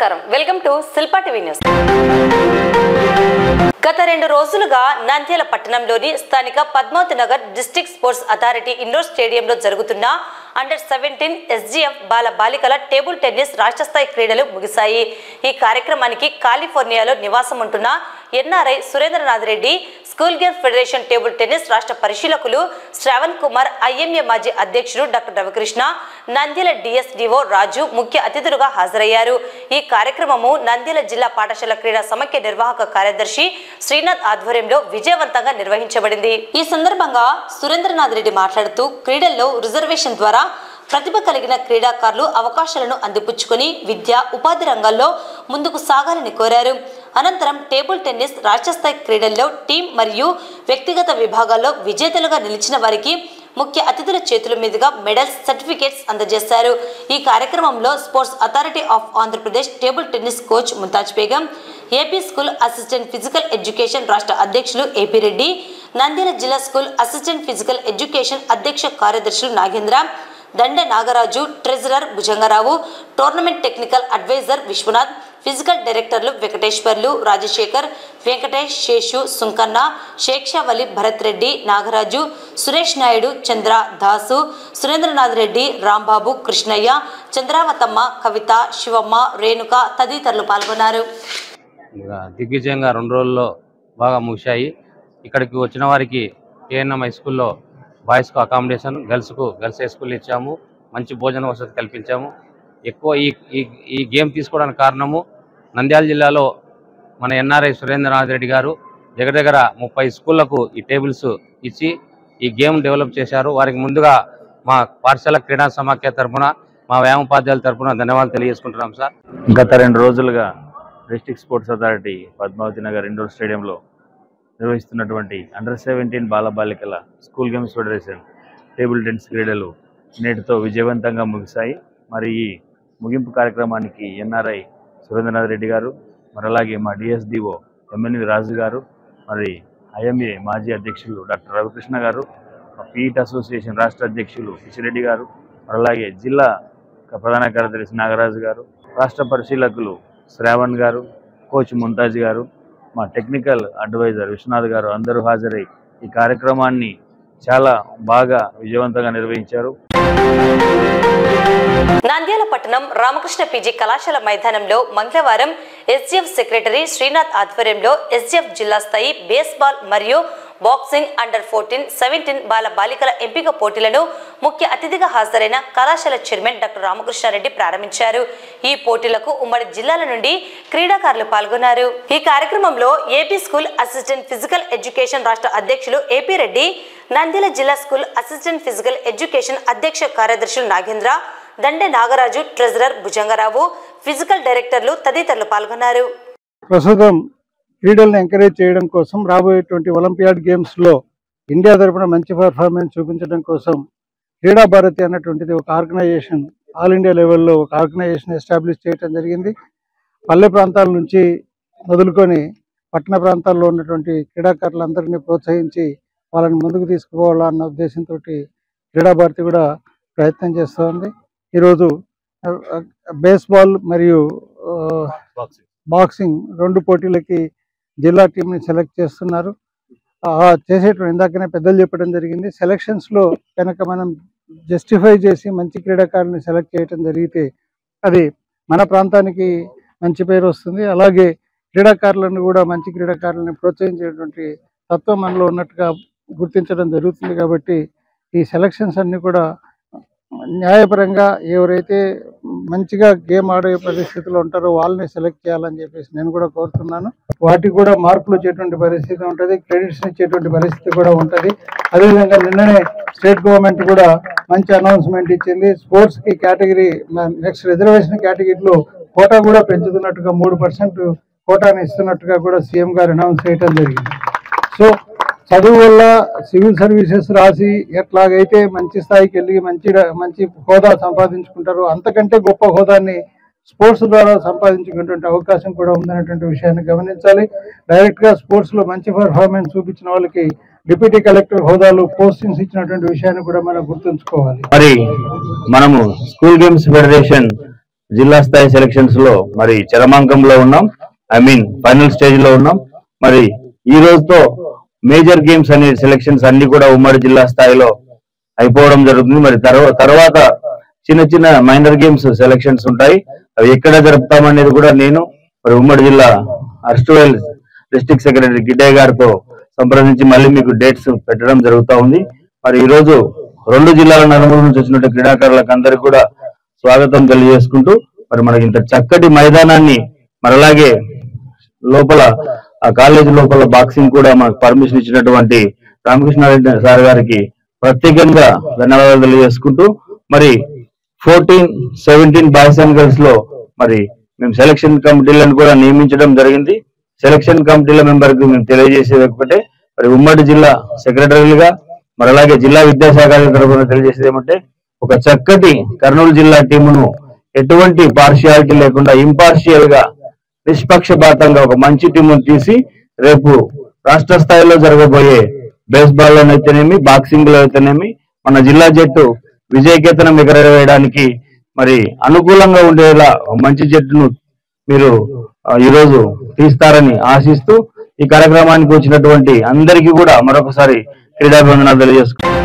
నమస్కారం welcome to Shilpa TV news గత రెండు రోజులుగా నంద్యాల పట్టణంలోని స్థానిక Padmavathi Nagar district sports authority indoor స్టేడియంలో జరుగుతున్న అండర్ సెవెంటీన్ ఎస్జీఎఫ్ బాల బాలికల టేబుల్ టెన్నిస్ రాష్ట్ర స్థాయి క్రీడలు ముగిశాయి ఈ కార్యక్రమానికి కాలిఫోర్నియాలో నివాసం ఉంటున్న NRI Surendranath Reddy school games federation table tennis రాష్ట్ర పరిశీలకులు శ్రావణ్ కుమార్ ఐఎంఏ మాజీ అధ్యక్షుడు డాక్టర్ రవికృష్ణ నంద్యాల డిఎస్డిఓ రాజు ముఖ్య అతిథులుగా హాజరయ్యారు ఈ కార్యక్రమము నంద్యాల జిల్లా పాఠశాల క్రీడా సమైక్య నిర్వాహక కార్యదర్శి శ్రీనాథ్ ఆధ్వర్యంలో విజయవంతంగా నిర్వహించబడింది ఈ సందర్భంగా సురేంద్రనాథ్ రెడ్డి మాట్లాడుతూ క్రీడల్లో రిజర్వేషన్ ద్వారా ప్రతిభ కలిగిన క్రీడాకారులు అవకాశాలను అందిపుచ్చుకొని విద్య ఉపాధి రంగాల్లో ముందుకు సాగాలని కోరారు అనంతరం టేబుల్ టెన్నిస్ రాష్ట్ర స్థాయి క్రీడల్లో టీం మరియు వ్యక్తిగత విభాగాల్లో విజేతలుగా నిలిచిన వారికి ముఖ్య అతిథుల చేతుల మీదుగా మెడల్స్ సర్టిఫికేట్స్ అందజేశారు ఈ కార్యక్రమంలో sports authority of Andhra Pradesh table tennis coach Mumtaz Begum AP school assistant physical education రాష్ట్ర అధ్యక్షులు ఏపీ రెడ్డి నంద్యాల జిల్లా స్కూల్ అసిస్టెంట్ ఫిజికల్ ఎడ్యుకేషన్ అధ్యక్ష కార్యదర్శులు Nagendra Danda Nagaraju treasurer Bhujangarao tournament technical adviser Viswanath physical డైరెక్టర్లు వెంకటేశ్వర్లు రాజశేఖర్ వెంకటేష్ శేషు సుంకన్న శేక్షావలి భరత్ రెడ్డి నాగరాజు సురేష్ నాయుడు చంద్ర దాసు సురేంద్రనాథ్ రెడ్డి రాంబాబు కృష్ణయ్య చంద్రావతమ్మ కవిత శివమ్మ రేణుక తదితరులు పాల్గొన్నారు ఇక దిగ్విజయంగా రెండు రోజుల్లో బాగా ముగిశాయి ఇక్కడికి వచ్చిన వారికి కేఎన్ఎం హై స్కూల్లో బాయ్స్కు అకామిడేషన్ గర్ల్స్కు గర్ల్స్ హై స్కూల్ ఇచ్చాము మంచి భోజన వసతి కల్పించాము ఎక్కువ ఈ ఈ ఈ గేమ్ తీసుకోవడానికి కారణము నంద్యాల జిల్లాలో మన ఎన్ఆర్ఐ సురేంద్రనాథ్ రెడ్డి గారు దగ్గర దగ్గర ముప్పై స్కూళ్లకు ఈ టేబుల్స్ ఇచ్చి ఈ గేమ్ డెవలప్ చేశారు వారికి ముందుగా మా పాఠశాల క్రీడా సమాఖ్య తరఫున మా వ్యాయామోపాధ్యాయుల తరఫున ధన్యవాదాలు తెలియజేసుకుంటున్నాం సార్ గత రెండు రోజులుగా district sports authority Padmavathi Nagar indoor స్టేడియంలో నిర్వహిస్తున్నటువంటి అండర్ సెవెంటీన్ బాలబాలికల school games federation table tennis క్రీడలు నేటితో విజయవంతంగా ముగిశాయి మరి ఈ ముగింపు కార్యక్రమానికి ఎన్ఆర్ఐ సురేంద్రనాథ్ రెడ్డి గారు మరి అలాగే మా డిఎస్డిఓ ఎమ్మెన్వి రాజు గారు మరి ఐఎంఏ మాజీ అధ్యక్షులు డాక్టర్ రవికృష్ణ గారు మా పీఈట్ అసోసియేషన్ రాష్ట్ర అధ్యక్షులు కిషిరెడ్డి గారు మరి అలాగే జిల్లా ప్రధాన కార్యదర్శి నాగరాజు గారు రాష్ట్ర పరిశీలకులు శ్రావణ్ గారు కోచ్ ముంతాజ్ గారు మా టెక్నికల్ అడ్వైజర్ విశ్వనాథ్ గారు అందరూ హాజరై ఈ కార్యక్రమాన్ని చాలా బాగా విజయవంతంగా నిర్వహించారు నంద్యాల పట్టణం రామకృష్ణ పీజీ కళాశాల మైదానంలో మంగళవారం ఎస్జిఎఫ్ సెక్రటరీ శ్రీనాథ్ ఆధ్వర్యంలో ఎస్జిఎఫ్ జిల్లా స్థాయి బేస్బాల్ మరియు బాక్సింగ్ అండర్ ఫోర్టీన్ సెవెంటీన్ బాల బాలికల ఎంపిక పోటీలను ముఖ్య అతిథిగా హాజరైన కళాశాల చైర్మన్ డాక్టర్ రామకృష్ణారెడ్డి ప్రారంభించారు ఈ పోటీలకు ఉమ్మడి జిల్లాల నుండి క్రీడాకారులు పాల్గొన్నారు ఈ కార్యక్రమంలో AP school assistant physical education రాష్ట్ర అధ్యక్షులు ఏపీ రెడ్డి నంద్యాల జిల్లా స్కూల్ అసిస్టెంట్ ఫిజికల్ ఎడ్యుకేషన్ అధ్యక్ష కార్యదర్శులు నాగేంద్ర దండె నాగరాజు ట్రెజరర్ భుజంగరావు ఫిజికల్ డైరెక్టర్లు తదితరులు పాల్గొన్నారు ప్రస్తుతం క్రీడలను ఎంకరేజ్ చేయడం కోసం రాబోయేటువంటి ఒలింపియాడ్ గేమ్స్లో ఇండియా తరపున మంచి పర్ఫార్మెన్స్ చూపించడం కోసం క్రీడా భారతి అన్నటువంటిది ఒక ఆర్గనైజేషన్ ఆల్ ఇండియా లెవెల్లో ఒక ఆర్గనైజేషన్ ఎస్టాబ్లిష్ చేయడం జరిగింది పల్లె ప్రాంతాల నుంచి మొదలుకొని పట్టణ ప్రాంతాల్లో ఉన్నటువంటి క్రీడాకారులందరినీ ప్రోత్సహించి వాళ్ళని ముందుకు తీసుకుపోవాలన్న ఉద్దేశంతో క్రీడా భారతి కూడా ప్రయత్నం చేస్తోంది ఈరోజు బేస్బాల్ మరియు ఆ, బాక్సింగ్ రెండు పోటీలకి జిల్లా టీంని సెలెక్ట్ చేస్తున్నారు ఆ చేసేటువంటి ఇందాకనే పెద్దలు చెప్పడం జరిగింది సెలక్షన్స్ లో కనుక మనం జస్టిఫై చేసి మంచి క్రీడాకారుని సెలెక్ట్ చేయడం జరిగితే అది మన ప్రాంతానికి మంచి పేరు వస్తుంది అలాగే క్రీడాకారులను కూడా మంచి క్రీడాకారులను ప్రోత్సహించేటువంటి తత్వం మనలో ఉన్నట్టుగా గుర్తించడం జరుగుతుంది కాబట్టి ఈ సెలక్షన్స్ అన్ని కూడా న్యాయపరంగా ఎవరైతే మంచిగా గేమ్ ఆడే పరిస్థితిలో ఉంటారో వాళ్ళని సెలెక్ట్ చేయాలని చెప్పేసి నేను కూడా కోరుతున్నాను వాటికి కూడా మార్పులు వచ్చేటువంటి పరిస్థితి ఉంటుంది క్రెడిట్స్ ఇచ్చేటువంటి పరిస్థితి కూడా ఉంటుంది అదేవిధంగా నిన్ననే స్టేట్ గవర్నమెంట్ కూడా మంచి అనౌన్స్మెంట్ ఇచ్చింది స్పోర్ట్స్ కి కేటగిరీ నెక్స్ట్ రిజర్వేషన్ కేటగిరీలో కోటా కూడా పెంచుతున్నట్టుగా మూడు పర్సెంట్ కోటాని ఇస్తున్నట్టుగా కూడా సీఎం గారు అనౌన్స్ చేయడం జరిగింది సో చదువు వల్ల సివిల్ సర్వీసెస్ రాసి ఎట్లాగైతే మంచి స్థాయికి వెళ్ళి మంచి మంచి హోదా సంపాదించుకుంటారో అంతకంటే గొప్ప హోదాని స్పోర్ట్స్ ద్వారా సంపాదించుకునేటువంటి అవకాశం కూడా ఉందనేటువంటి విషయాన్ని గమనించాలి డైరెక్ట్ గా స్పోర్ట్స్ లో మంచి పర్ఫార్మెన్స్ చూపించిన వాళ్ళకి డిప్యూటీ కలెక్టర్ హోదాలు పోస్టింగ్స్ ఇచ్చినటువంటి విషయాన్ని కూడా మనం గుర్తుంచుకోవాలి మరి మనము స్కూల్ గేమ్స్ ఫెడరేషన్ జిల్లా స్థాయి సెలక్షన్స్ లో మరి చరమాంకంలో ఉన్నాం ఐ మీన్ ఫైనల్ స్టేజ్ లో ఉన్నాం మరి ఈ రోజుతో మేజర్ గేమ్స్ అనే సెలక్షన్స్ అన్ని కూడా ఉమ్మడి జిల్లా స్థాయిలో అయిపోవడం జరుగుతుంది మరి తర్వా- తర్వాత చిన్న చిన్న మైనర్ గేమ్స్ సెలక్షన్స్ ఉంటాయి అవి ఎక్కడ జరుపుతామనేది కూడా నేను మరి ఉమ్మడి జిల్లా అర్స్టువెల్ డిస్ట్రిక్ట్ సెక్రటరీ గిడ్డయ్య గారితో సంప్రదించి మళ్ళీ మీకు డేట్స్ పెట్టడం జరుగుతా ఉంది మరి ఈ రోజు రెండు జిల్లాల నలుగురు నుంచి వచ్చినట్టు క్రీడాకారులకు అందరికీ కూడా స్వాగతం తెలియజేసుకుంటూ మరి మనకి ఇంత చక్కటి మైదానాన్ని మరి అలాగే లోపల ఆ కాలేజ్ లోపల బాక్సింగ్ కూడా మనకు పర్మిషన్ ఇచ్చినటువంటి రామకృష్ణారెడ్డి సార్ గారికి ప్రత్యేకంగా ధన్యవాదాలు తెలియజేసుకుంటూ మరి fourteen seventeen boys and girls లో మరి మేము సెలక్షన్ కమిటీలను కూడా నియమించడం జరిగింది సెలక్షన్ కమిటీల మెంబర్ కు మేము తెలియజేసేది ఒకటే మరి ఉమ్మడి జిల్లా సెక్రటరీలుగా మరి అలాగే జిల్లా విద్యాశాఖ తరఫున తెలియజేసేది ఏమంటే ఒక చక్కటి కర్నూలు జిల్లా టీమును ఎటువంటి పార్షియాలిటీ లేకుండా ఇంపార్షియల్ గా నిష్పక్షపాతంగా ఒక మంచి టీమును తీసి రేపు రాష్ట్ర స్థాయిలో జరగబోయే బేస్బాల్ లోనైతేనేమి బాక్సింగ్ లో అయితేనేమి మన జిల్లా జట్టు విజయకేతనం ఎగరవేయడానికి మరి అనుకూలంగా ఉండేలా ఒక మంచి జట్టును మీరు ఆ, ఈరోజు తీస్తారని ఆశిస్తూ ఈ కార్యక్రమానికి వచ్చినటువంటి అందరికీ కూడా మరొకసారి క్రీడాభివందనాలు తెలియజేసుకుంటున్నాను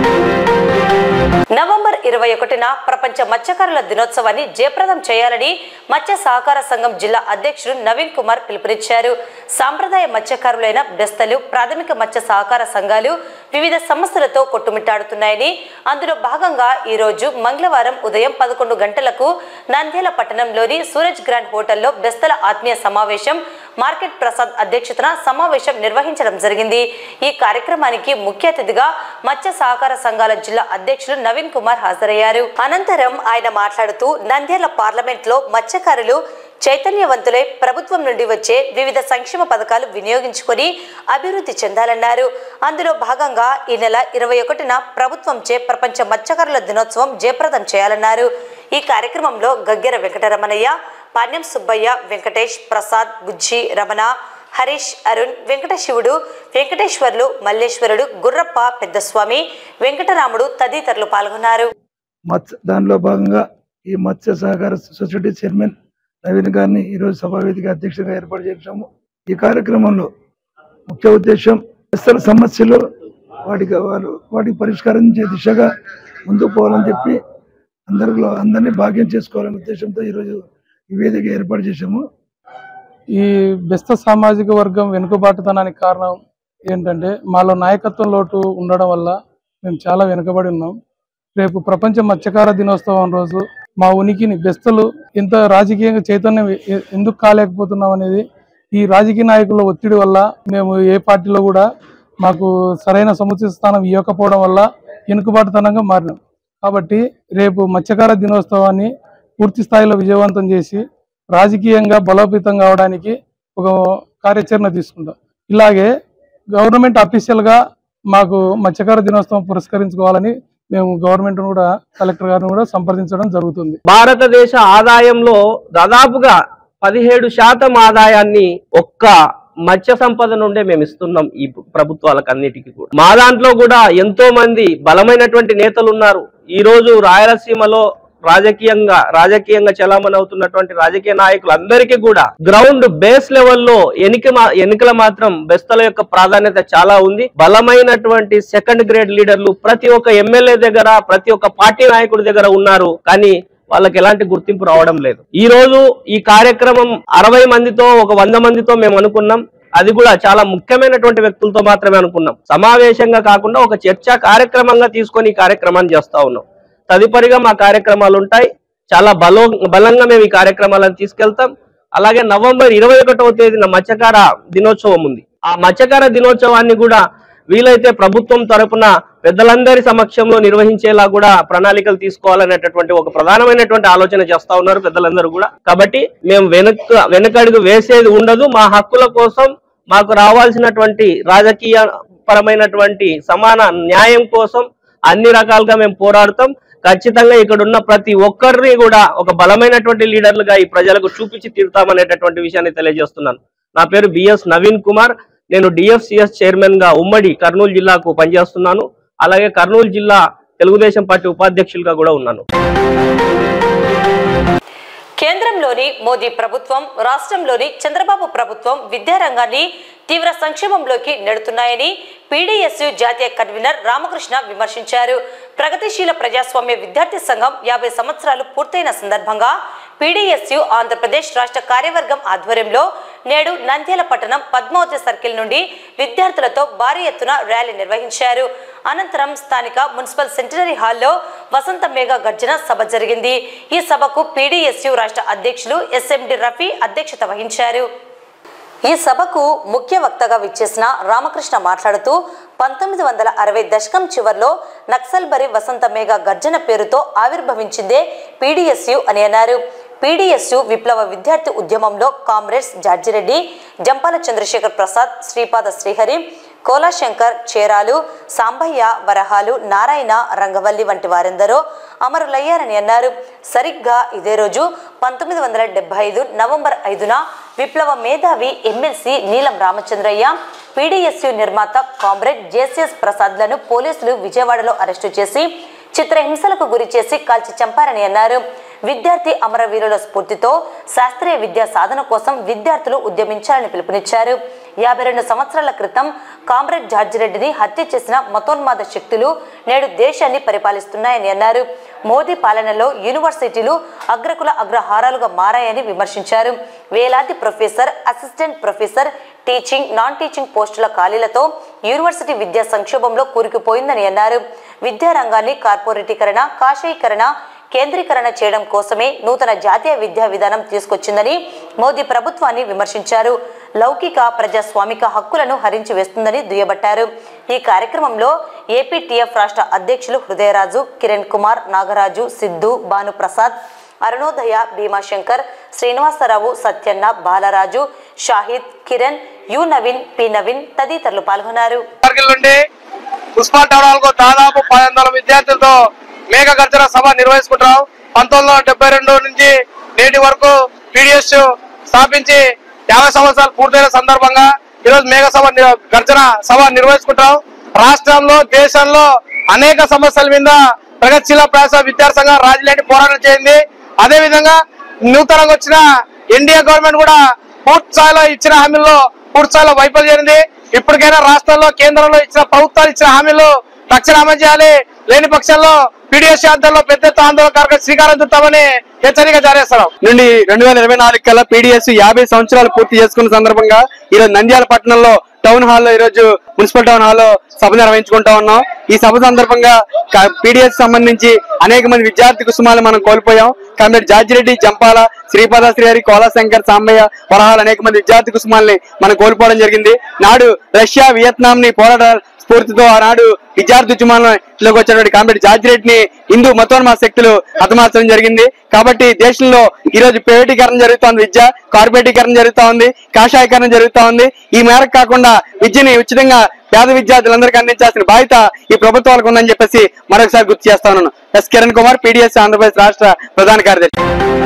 నవంబర్ ఇరవై ఒకటిన ప్రపంచ మత్స్యకారుల దినోత్సవాన్ని జయప్రదం చేయాలని మత్స్య సహకార సంఘం జిల్లా అధ్యక్షుడు నవీన్ కుమార్ పిలుపునిచ్చారు సాంప్రదాయ మత్స్యకారులైన బెస్తలు ప్రాథమిక మత్స్య సహకార సంఘాలు వివిధ సంస్థలతో కొట్టుమిట్టాడుతున్నాయని అందులో భాగంగా ఈ రోజు మంగళవారం ఉదయం పదకొండు గంటలకు నంద్యాల పట్టణంలోని సూరజ్ గ్రాండ్ హోటల్లో బెస్తల ఆత్మీయ సమావేశం మార్కెట్ ప్రసాద్ అధ్యక్షతన సమావేశం నిర్వహించడం జరిగింది ఈ కార్యక్రమానికి ముఖ్య అతిథిగా మత్స్య సహకార సంఘాల జిల్లా అధ్యక్షులు నవీన్ కుమార్ హాజరయ్యారు అనంతరం ఆయన మాట్లాడుతూ నంద్యాల పార్లమెంట్ లో మత్స్యకారులు చైతన్యవంతులై ప్రభుత్వం నుండి వచ్చే వివిధ సంక్షేమ పథకాలు వినియోగించుకొని అభివృద్ధి చెందాలన్నారు అందులో భాగంగా ఈ నెల ఇరవై ఒకటిన ప్రభుత్వంచే ప్రపంచ మత్స్యకారుల దినోత్సవం జయప్రదం చేయాలన్నారు ఈ కార్యక్రమంలో గగ్గెర వెంకటరమణయ్య పాణ్యం సుబ్బయ్య వెంకటేష్ ప్రసాద్ బుజ్జి రమణ హరీష్ అరుణ్ వెంకటశివుడు వెంకటేశ్వర్లు మల్లేశ్వరుడు గుర్రప్ప పెద్దస్వామి వెంకటరాముడు తదితరులు పాల్గొన్నారు మత్స్య దానిలో భాగంగా ఈ మత్స్య సహకార సొసైటీ చైర్మన్ నవీన్ గారిని ఈరోజు సభావేదిక అధ్యక్షుడిగా ఏర్పాటు చేశాము ఈ కార్యక్రమంలో ముఖ్య ఉద్దేశం అసలు సమస్యలు వాటికి వారు వాటికి పరిష్కరించే దిశగా ముందుకు పోవాలని చెప్పి అందరిలో అందరినీ భాగ్యం చేసుకోవాలనే ఉద్దేశంతో ఈరోజు ఈ వేదిక ఏర్పాటు చేశాము ఈ బెస్త సామాజిక వర్గం వెనుకబాటుతనానికి కారణం ఏంటంటే మాలో నాయకత్వం లోటు ఉండడం వల్ల మేము చాలా వెనుకబడి ఉన్నాం రేపు ప్రపంచ మత్స్యకార దినోత్సవం రోజు మా ఉనికిని బెస్తలు ఇంత రాజకీయంగా చైతన్యం ఎ- ఎందుకు కాలేకపోతున్నాం అనేది ఈ రాజకీయ నాయకుల ఒత్తిడి వల్ల మేము ఏ పార్టీలో కూడా మాకు సరైన సముచిత స్థానం ఇవ్వకపోవడం వల్ల వెనుకబాటుతనంగా మారినాం కాబట్టి రేపు మత్స్యకార దినోత్సవాన్ని పూర్తి స్థాయిలో విజయవంతం చేసి రాజకీయంగా బలోపేతం కావడానికి ఒక కార్యాచరణ తీసుకుంటాం ఇలాగే గవర్నమెంట్ అఫీషియల్ గా మాకు మత్స్యకార దినోత్సవం పురస్కరించుకోవాలని మేము గవర్నమెంట్ కూడా కలెక్టర్ గారిని కూడా సంప్రదించడం జరుగుతుంది భారతదేశ ఆదాయంలో దాదాపుగా పదిహేడు శాతం ఆదాయాన్ని ఒక్క మత్స్య సంపద నుండే మేము ఇస్తున్నాం ఈ ప్రభుత్వాలకు అన్నిటికీ కూడా మా దాంట్లో కూడా ఎంతో మంది బలమైనటువంటి నేతలు ఉన్నారు ఈ రోజు రాయలసీమలో రాజకీయంగా రాజకీయంగా చలామణి అవుతున్నటువంటి రాజకీయ నాయకులు అందరికీ కూడా గ్రౌండ్ బేస్ లెవెల్లో ఎన్నిక మా- ఎన్నికల మాత్రం బెస్తల యొక్క ప్రాధాన్యత చాలా ఉంది బలమైనటువంటి సెకండ్ గ్రేడ్ లీడర్లు ప్రతి ఒక్క ఎమ్మెల్యే దగ్గర ప్రతి ఒక్క పార్టీ నాయకుడి దగ్గర ఉన్నారు కానీ వాళ్ళకి ఎలాంటి గుర్తింపు రావడం లేదు ఈ రోజు ఈ కార్యక్రమం అరవై మందితో ఒక వంద మందితో మేము అనుకున్నాం అది కూడా చాలా ముఖ్యమైనటువంటి వ్యక్తులతో మాత్రమే అనుకున్నాం సమావేశంగా కాకుండా ఒక చర్చా కార్యక్రమంగా తీసుకొని ఈ కార్యక్రమాన్ని చేస్తా ఉన్నాం తదుపరిగా మా కార్యక్రమాలు ఉంటాయి చాలా బలో బలంగా మేము ఈ కార్యక్రమాలను తీసుకెళ్తాం అలాగే నవంబర్ ఇరవై ఒకటవ తేదీన మత్స్యకార దినోత్సవం ఉంది ఆ మత్స్యకార దినోత్సవాన్ని కూడా వీలైతే ప్రభుత్వం తరపున పెద్దలందరి సమక్షంలో నిర్వహించేలా కూడా ప్రణాళికలు తీసుకోవాలనేటటువంటి ఒక ప్రధానమైనటువంటి ఆలోచన చేస్తా ఉన్నారు పెద్దలందరూ కూడా కాబట్టి మేము వెనక వెనకడుగు వేసేది ఉండదు మా హక్కుల కోసం మాకు రావాల్సినటువంటి రాజకీయ పరమైనటువంటి సమాన న్యాయం కోసం అన్ని రకాలుగా మేము పోరాడుతాం ఖచ్చితంగా ఇక్కడ ఉన్న ప్రతి ఒక్కరిని కూడా ఒక బలమైనటువంటి లీడర్లుగా ఈ ప్రజలకు చూపించి తీరుతామనేటటువంటి విషయాన్ని తెలియజేస్తున్నాను నా పేరు బిఎస్ నవీన్ కుమార్ నేను డిఎఫ్సిఎస్ చైర్మన్ గా ఉమ్మడి కర్నూలు జిల్లాకు పనిచేస్తున్నాను అలాగే కర్నూలు జిల్లా తెలుగుదేశం పార్టీ ఉపాధ్యక్షులుగా కూడా ఉన్నాను కేంద్రంలోని మోదీ ప్రభుత్వం రాష్ట్రంలోని చంద్రబాబు ప్రభుత్వం విద్యారంగాన్ని తీవ్ర సంక్షేమంలోకి నెడుతున్నాయని పీడీఎస్యు జాతీయ కన్వీనర్ రామకృష్ణ విమర్శించారు ప్రగతిశీల ప్రజాస్వామ్య విద్యార్థి సంఘం యాభై సంవత్సరాలు పూర్తయిన సందర్భంగా పీడీఎస్యు ఆంధ్రప్రదేశ్ రాష్ట్ర కార్యవర్గం ఆధ్వర్యంలో నేడు నంద్యాల పట్టణం పద్మావతి సర్కిల్ నుండి విద్యార్థులతో భారీ ఎత్తున ర్యాలీ నిర్వహించారు అనంతరం స్థానిక మున్సిపల్ సెంటనరీ హాల్లో వసంత మేఘ గర్జన సభ జరిగింది ఈ సభకు పీడీఎస్యు రాష్ట్ర అధ్యక్షులు ఎస్ఎండి రఫీ అధ్యక్షత వహించారు ఈ సభకు ముఖ్య వక్తగా విచ్చేసిన రామకృష్ణ మాట్లాడుతూ పంతొమ్మిది వందల అరవై దశకం చివర్లో నక్సల్బరి వసంత మేఘ గర్జన పేరుతో ఆవిర్భవించిందే పీడీఎస్యు అని అన్నారు పీడీఎస్యు విప్లవ విద్యార్థి ఉద్యమంలో కామ్రేడ్స్ జార్జిరెడ్డి జంపాల చంద్రశేఖర్ ప్రసాద్ శ్రీపాద శ్రీహరి కోలాశంకర్ చేరాలు సాంబయ్య వరహాలు నారాయణ రంగవల్లి వంటి వారెందరో అమరులయ్యారని అన్నారు సరిగ్గా ఇదే రోజు పంతొమ్మిది వందల డెబ్బై ఐదు నవంబర్ ఐదున విప్లవ మేధావి ఎమ్మెల్సీ నీలం రామచంద్రయ్య పీడీఎస్యు నిర్మాత కామ్రేడ్ జేసీఎస్ ప్రసాద్లను పోలీసులు విజయవాడలో అరెస్టు చేసి చిత్రహింసలకు గురి చేసి కాల్చి చంపారని అన్నారు విద్యార్థి అమరవీరుల స్ఫూర్తితో శాస్త్రీయ విద్యా సాధన కోసం విద్యార్థులు ఉద్యమించాలని పిలుపునిచ్చారు యాభై రెండు సంవత్సరాల క్రితం కామ్రేడ్ జార్జిరెడ్డిని హత్య చేసిన మతోన్మాద శక్తులు నేడు దేశాన్ని పరిపాలిస్తున్నాయని అన్నారు మోదీ పాలనలో యూనివర్సిటీలు అగ్రకుల అగ్రహారాలుగా మారాయని విమర్శించారు వేలాది professor assistant professor teaching non teaching పోస్టుల ఖాళీలతో యూనివర్సిటీ విద్యా సంక్షోభంలో కూరుకుపోయిందని అన్నారు విద్యారంగాన్ని కార్పొరేటీకరణ కాషాయీకరణ కేంద్రీకరణ చేయడం కోసమే నూతన జాతీయ విద్యా విధానం తీసుకొచ్చిందని మోదీ ప్రభుత్వాన్ని విమర్శించారు లౌకిక ప్రజాస్వామిక హక్కులను హరించి వేస్తుందని దుయ్యబట్టారు ఈ కార్యక్రమంలో ఏపీటీఎఫ్ రాష్ట్ర అధ్యక్షులు హృదయరాజు కిరణ్ కుమార్ నాగరాజు సిద్ధు భానుప్రసాద్ అరుణోదయ భీమాశంకర్ శ్రీనివాసరావు సత్యన్న బాలరాజు షాహిద్ కిరణ్ యు నవీన్ పి నవీన్ తదితరులు పాల్గొన్నారు సర్కిల్ నుండి పుష్పా టౌన్ కు దాదాపు పది వందల విద్యార్థులతో మేఘ గర్జన సభ నిర్వహించుకుంటున్నాం పంతొమ్మిది వందల డెబ్బై రెండు నుంచి నేటి వరకు పీడిఎస్ స్థాపించి యాభై సంవత్సరాలు పూర్తయిన సందర్భంగా ఈరోజు మేఘ సభ నిర్- గర్జన సభ నిర్వహించుకుంటాం రాష్ట్రంలో దేశంలో అనేక సమస్యల మీద ప్రగతిశీల ప్రాస విద్యార్థి సంఘం రాజులేటి పోరాటం చేయింది అదే విధంగా నూతనంగా వచ్చిన ఎన్డీఏ గవర్నమెంట్ కూడా పూర్తి స్థాయిలో ఇచ్చిన హామీల్లో పూర్తి స్థాయిలో వైఫల్యం చెందింది ఇప్పటికైనా రాష్ట్రంలో కేంద్రంలో ఇచ్చిన ప్రభుత్వాలు ఇచ్చిన హామీలు తక్షణ అమలు చేయాలి లేని పక్షంలో పీడిఎస్ ఆధ్వర్యంలో పెద్ద ఎత్తున ఆందోళన కార్యక్రమం శ్రీకారం చుట్టామని హెచ్చరిక జారీ చేస్తున్నాం నుండి రెండు వేల ఇరవై నాలుగు కల్లా పీడిఎస్ యాభై సంవత్సరాలు పూర్తి చేసుకున్న సందర్భంగా ఈరోజు నంద్యాల పట్టణంలో టౌన్ హాల్లో ఈరోజు మున్సిపల్ టౌన్ హాల్లో సభ నిర్వహించుకుంటా ఉన్నాం ఈ సభ సందర్భంగా పీడిఎస్ సంబంధించి అనేక మంది విద్యార్థి కుసుమాలు మనం కోల్పోయాం కాబట్టి జార్జిరెడ్డి జంపాల శ్రీపాద శ్రీహరి కోలాశంకర్ సాంబయ్య వరహాలు అనేక మంది విద్యార్థి కుసుమాల్ని మనం కోల్పోవడం జరిగింది నాడు రష్యా వియత్నాం ని పోరాట స్ఫూర్తితో ఆనాడు విద్యార్థి ఉద్యమాలలోకి వచ్చినటువంటి కాబట్టి జార్జిరెడ్డిని హిందూ మతోన్మాద శక్తులు హతమార్చడం జరిగింది కాబట్టి దేశంలో ఈ రోజు ప్రైవేటీకరణ జరుగుతోంది విద్య కార్పొరేటీకరణ జరుగుతా ఉంది కాషాయీకరణ జరుగుతా ఉంది ఈ మేరకు కాకుండా విద్యని ఉచితంగా పేద విద్యార్థులందరికీ అందించాల్సిన బాధ్యత ఈ ప్రభుత్వాలకు ఉందని చెప్పేసి మరొకసారి గుర్తు చేస్తా ఉన్నాను ఎస్ కిరణ్ కుమార్ పీడిఎస్ ఆంధ్రప్రదేశ్ రాష్ట్ర ప్రధాన కార్యదర్శి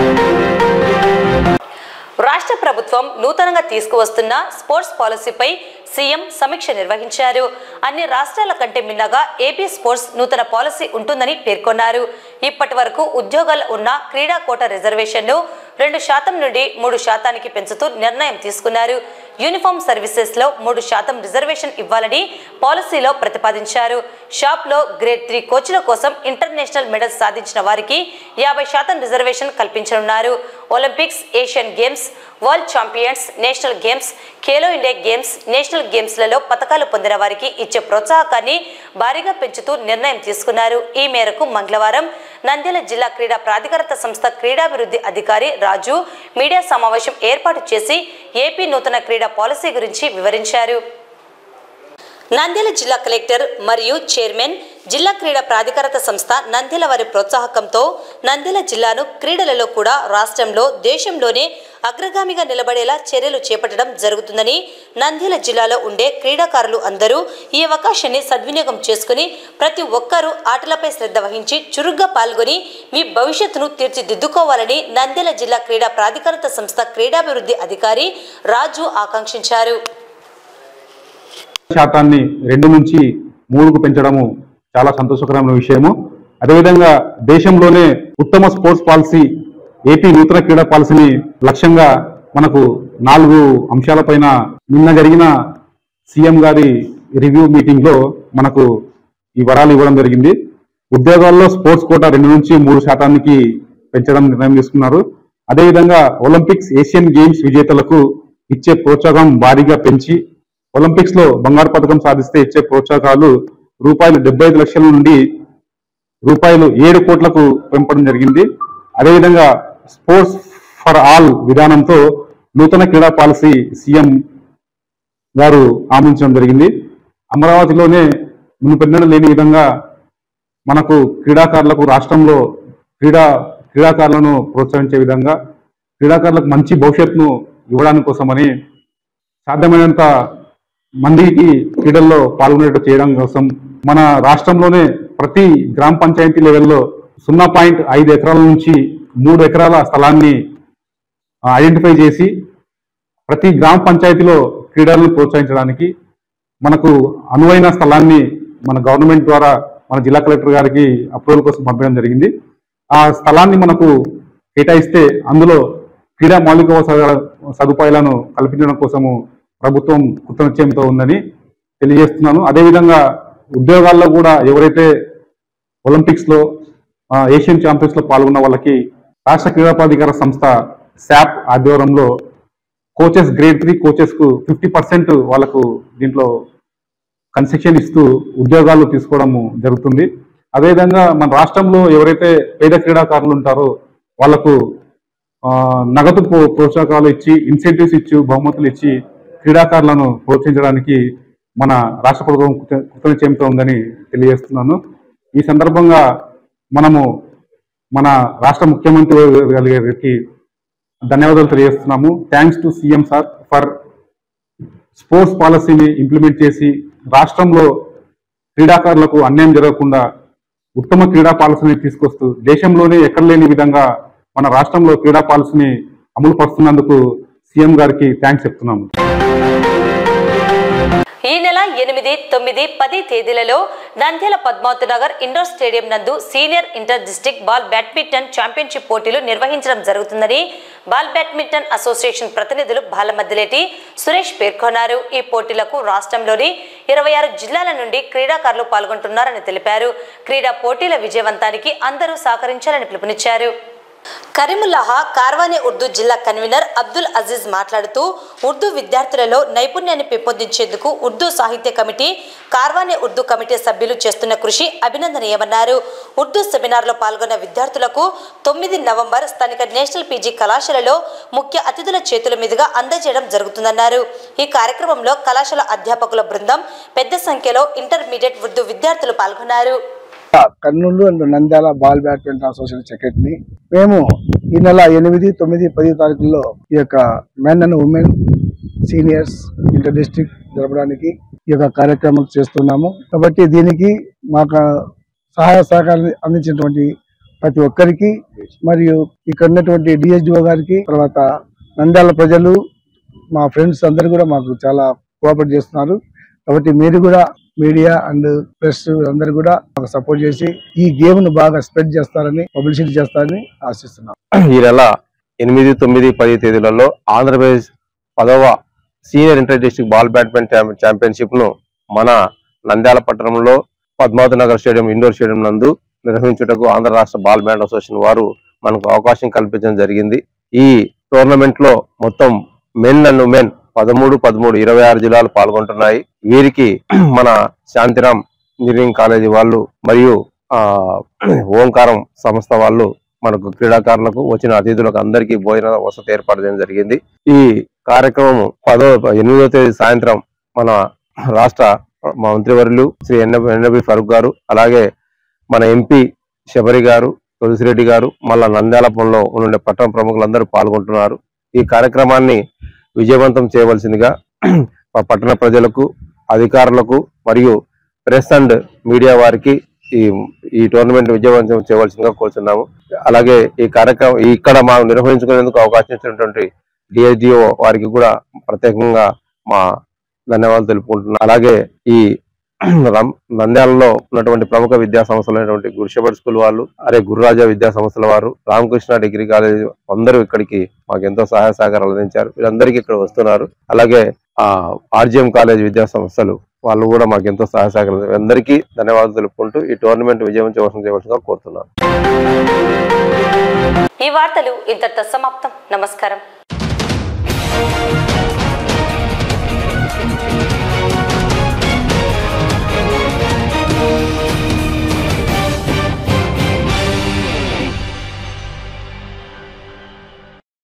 రాష్ట్ర ప్రభుత్వం నూతనంగా తీసుకువస్తున్న స్పోర్ట్స్ పాలసీపై సీఎం సమీక్ష నిర్వహించారు అన్ని రాష్ట్రాల కంటే మిన్నగా ఏపీ స్పోర్ట్స్ నూతన పాలసీ ఉంటుందని పేర్కొన్నారు ఇప్పటి వరకు ఉద్యోగాలు ఉన్న క్రీడా కోట రిజర్వేషన్ను రెండు శాతం నుండి మూడు శాతానికి పెంచుతూ నిర్ణయం తీసుకున్నారు యూనిఫామ్ సర్వీసెస్ లో మూడు శాతం రిజర్వేషన్ ఇవ్వాలని పాలసీలో ప్రతిపాదించారు షాప్ లో గ్రేడ్ త్రీ కోచ్ల కోసం ఇంటర్నేషనల్ మెడల్స్ సాధించిన వారికి యాభై శాతం రిజర్వేషన్ కల్పించనున్నారు Olympics Asian games world champions national games Khelo India games national గేమ్స్లలో పథకాలు పొందిన వారికి ఇచ్చే ప్రోత్సాహకాన్ని భారీగా పెంచుతూ నిర్ణయం తీసుకున్నారు ఈ మేరకు మంగళవారం నంద్యాల జిల్లా క్రీడా ప్రాధికారత సంస్థ క్రీడాభివృద్ధి అధికారి రాజు మీడియా సమావేశం ఏర్పాటు చేసి ఏపీ నూతన క్రీడా పాలసీ గురించి వివరించారు నంద్యాల జిల్లా కలెక్టర్ మరియు చైర్మన్ జిల్లా క్రీడా ప్రాధికారత సంస్థ నంద్యాల వారి ప్రోత్సాహకంతో నంద్యాల జిల్లాను క్రీడలలో కూడా రాష్ట్రంలో దేశంలోనే అగ్రగామిగా నిలబడేలా చర్యలు చేపట్టడం జరుగుతుందని నంద్యాల జిల్లాలో ఉండే క్రీడాకారులు అందరూ ఈ అవకాశాన్ని సద్వినియోగం చేసుకుని ప్రతి ఒక్కరూ ఆటలపై శ్రద్ధ వహించి చురుగ్గా పాల్గొని మీ భవిష్యత్తును తీర్చిదిద్దుకోవాలని నంద్యాల జిల్లా క్రీడా ప్రాధికారత సంస్థ క్రీడాభివృద్ధి అధికారి రాజు ఆకాంక్షించారు శాతాన్ని రెండు నుంచి మూడుకు పెంచడము చాలా సంతోషకరమైన విషయము అదేవిధంగా దేశంలోనే ఉత్తమ స్పోర్ట్స్ పాలసీ ఏపీ నూతన క్రీడా పాలసీని లక్ష్యంగా మనకు నాలుగు అంశాలపైన నిన్న జరిగిన సీఎం గారి రివ్యూ మీటింగ్ లో మనకు ఈ వరాలు ఇవ్వడం జరిగింది ఉద్యోగాల్లో స్పోర్ట్స్ కోటా రెండు నుంచి మూడు శాతానికి పెంచడం నిర్ణయం తీసుకున్నారు అదేవిధంగా ఒలింపిక్స్ ఏషియన్ గేమ్స్ విజేతలకు ఇచ్చే ప్రోత్సాహం భారీగా పెంచి ఒలింపిక్స్ లో బంగారు పథకం సాధిస్తే ఇచ్చే ప్రోత్సాహకాలు రూపాయలు డెబ్బై ఐదు లక్షల నుండి రూపాయలు ఏడు కోట్లకు పెంపడం జరిగింది అదేవిధంగా స్పోర్ట్స్ ఫర్ ఆల్ విధానంతో నూతన క్రీడా పాలసీ సీఎం గారు ఆమోదించడం జరిగింది అమరావతిలోనే మునుపెన్నడూ లేని విధంగా మనకు క్రీడాకారులకు రాష్ట్రంలో క్రీడా క్రీడాకారులను ప్రోత్సహించే విధంగా క్రీడాకారులకు మంచి భవిష్యత్తును ఇవ్వడానికి కోసమని సాధ్యమైనంత మందికి క్రీడల్లో పాల్గొనేట్టు చేయడం కోసం మన రాష్ట్రంలోనే ప్రతి గ్రామ పంచాయతీ లెవెల్లో సున్నా పాయింట్ ఐదు ఎకరాల నుంచి మూడు ఎకరాల స్థలాన్ని ఐడెంటిఫై చేసి ప్రతి గ్రామ పంచాయతీలో క్రీడలను ప్రోత్సహించడానికి మనకు అనువైన స్థలాన్ని మన గవర్నమెంట్ ద్వారా మన జిల్లా కలెక్టర్ గారికి అప్రూవల్ కోసం పంపడం జరిగింది ఆ స్థలాన్ని మనకు కేటాయిస్తే అందులో క్రీడా మౌలిక స- సదుపాయాలను కల్పించడం కోసము ప్రభుత్వం కృతనిశ్చయంతో ఉందని తెలియజేస్తున్నాను అదేవిధంగా ఉద్యోగాల్లో కూడా ఎవరైతే ఒలింపిక్స్ లో ఆ, ఏషియన్ ఛాంపియన్స్ లో పాల్గొన్న వాళ్ళకి రాష్ట్ర క్రీడా ప్రాధికార సంస్థ శాప్ ఆధ్వర్యంలో కోచెస్ గ్రేడ్ త్రీ కోచెస్ కు ఫిఫ్టీ పర్సెంట్ వాళ్ళకు దీంట్లో కన్సెషన్ ఇస్తూ ఉద్యోగాలు తీసుకోవడము జరుగుతుంది అదేవిధంగా మన రాష్ట్రంలో ఎవరైతే పేద క్రీడాకారులు ఉంటారో వాళ్ళకు ఆ, నగదు ప్రో- ప్రోత్సాహకాలు ఇచ్చి ఇన్సెంటివ్స్ ఇచ్చి బహుమతులు ఇచ్చి క్రీడాకారులను ప్రోత్సహించడానికి మన రాష్ట్ర ప్రభుత్వం కృత- కృతనిశ్చయంతో ఉందని తెలియజేస్తున్నాను ఈ సందర్భంగా మనము మన రాష్ట్ర ముఖ్యమంత్రి గారికి ధన్యవాదాలు తెలియజేస్తున్నాము thanks to CM sir for sports పాలసీని ఇంప్లిమెంట్ చేసి రాష్ట్రంలో క్రీడాకారులకు అన్యాయం జరగకుండా ఉత్తమ క్రీడా పాలసీని తీసుకొస్తూ దేశంలోనే ఎక్కడ లేని విధంగా మన రాష్ట్రంలో క్రీడా పాలసీని అమలు పరుస్తున్నందుకు సీఎం గారికి థ్యాంక్స్ చెప్తున్నాము ఈ నెల ఎనిమిది తొమ్మిది పది తేదీలలో నంద్యాల పద్మావతి నగర్ ఇండోర్ స్టేడియం నందు senior inter district ball badminton championship పోటీలు నిర్వహించడం జరుగుతుందని బాల్ బ్యాడ్మింటన్ అసోసియేషన్ ప్రతినిధులు బాలమద్దిలేటి సురేష్ పేర్కొన్నారు ఈ పోటీలకు రాష్ట్రంలోని ఇరవై ఆరు జిల్లాల నుండి క్రీడాకారులు పాల్గొంటున్నారని తెలిపారు క్రీడా పోటీల విజయవంతానికి అందరూ సహకరించాలని పిలుపునిచ్చారు కరీముల్లాహా కార్వానే ఉర్దూ జిల్లా కన్వీనర్ అబ్దుల్ అజీజ్ మాట్లాడుతూ ఉర్దూ విద్యార్థులలో నైపుణ్యాన్ని పెంపొందించేందుకు ఉర్దూ సాహిత్య కమిటీ కార్వానే ఉర్దూ కమిటీ సభ్యులు చేస్తున్న కృషి అభినందనీయమన్నారు ఉర్దూ సెమినార్లో పాల్గొన్న విద్యార్థులకు తొమ్మిది నవంబర్ స్థానిక నేషనల్ పీజీ కళాశాలలో ముఖ్య అతిథుల చేతుల మీదుగా అందజేయడం జరుగుతుందన్నారు ఈ కార్యక్రమంలో కళాశాల అధ్యాపకుల బృందం పెద్ద సంఖ్యలో ఇంటర్మీడియట్ ఉర్దూ విద్యార్థులు పాల్గొన్నారు Kurnool and Nandyal ball badminton association సెక్రటరీని మేము ఈ నెల ఎనిమిది తొమ్మిది పది తారీఖుల్లో ఈ యొక్క men and women seniors inter district జరపడానికి ఈ యొక్క కార్యక్రమం చేస్తున్నాము కాబట్టి దీనికి మాకు సహాయ సహకారాలు అందించినటువంటి ప్రతి ఒక్కరికి మరియు ఇక్కడ ఉన్నటువంటి డిఎస్డిఓ గారికి తర్వాత నంద్యాల ప్రజలు మా ఫ్రెండ్స్ అందరు కూడా మాకు చాలా కోఆపరేట్ చేస్తున్నారు కాబట్టి మీరు కూడా మీడియా అండ్ ప్రెస్ అందరు కూడా మాకు సపోర్ట్ చేసి ఈ గేమ్ ను బాగా స్ప్రెడ్ చేస్తారని పబ్లిసిటీ చేస్తారని ఆశిస్తున్నాం ఈ నెల ఎనిమిది తొమ్మిది పది తేదీలలో ఆంధ్రప్రదేశ్ పదవ senior inter district ball badminton championship ను మన నంద్యాల పట్టణంలో Padmavathi Nagar stadium indoor stadium నందు నిర్వహించుటకు ఆంధ్ర రాష్ట్ర బాల్ బ్యాడ్ అసోసియేషన్ వారు మనకు అవకాశం కల్పించడం జరిగింది ఈ టోర్నమెంట్ లో మొత్తం మెన్ అండ్ ఉమెన్ పదమూడు పదమూడు ఇరవై ఆరు జిల్లాలు పాల్గొంటున్నాయి వీరికి మన శాంతిరామ్ ఇంజనీరింగ్ కాలేజీ వాళ్ళు మరియు ఆ ఓంకారం సంస్థ వాళ్ళు మనకు క్రీడాకారులకు వచ్చిన అతిథులకు అందరికీ భోజన వసతి ఏర్పాటు చేయడం జరిగింది ఈ కార్యక్రమం పదో ఎనిమిదో తేదీ సాయంత్రం మన రాష్ట్ర మంత్రివర్యులు శ్రీ ఎన్ఎబి ఫరూక్ గారు అలాగే మన ఎంపీ శబరి గారు తులసిరెడ్డి గారు మళ్ళా నంద్యాలపంలో ఉండే పట్టణ ప్రముఖులందరూ పాల్గొంటున్నారు ఈ కార్యక్రమాన్ని విజయవంతం చేయవలసిందిగా మా పట్టణ ప్రజలకు అధికారులకు మరియు ప్రెస్ అండ్ మీడియా వారికి ఈ ఈ టోర్నమెంట్ విజయవంతం చేయవలసిందిగా కోరుతున్నాము అలాగే ఈ కార్యక్రమం ఈ ఇక్కడ మాకు నిర్వహించుకునేందుకు అవకాశం ఇచ్చినటువంటి డిఎస్డిఓ వారికి కూడా ప్రత్యేకంగా మా ధన్యవాదాలు తెలుపుకుంటున్నాం అలాగే ఈ రం- నంద్యాలలో ఉన్నటువంటి ప్రముఖ విద్యా సంస్థలైనటువంటి గురుషబడ్ స్కూల్ వాళ్ళు అరే గురురాజా విద్యా సంస్థల వారు రామకృష్ణ డిగ్రీ కాలేజ్ అందరూ ఇక్కడికి మాకు ఎంతో సహాయ సహకారాలు అందించారు వీళ్ళందరికీ ఇక్కడ వస్తున్నారు అలాగే ఆ ఆర్జిఎం కాలేజ్ విద్యా సంస్థలు వాళ్ళు కూడా మాకు ఎంతో సహాయ సహకారం అందరికీ ధన్యవాదాలు తెలుపుకుంటూ ఈ టోర్నమెంట్ విజయం చేయవలసిన చేయవలసిందిగా కోరుతున్నాను ఈ వార్తలు ఇంతటితో సమాప్తం నమస్కారం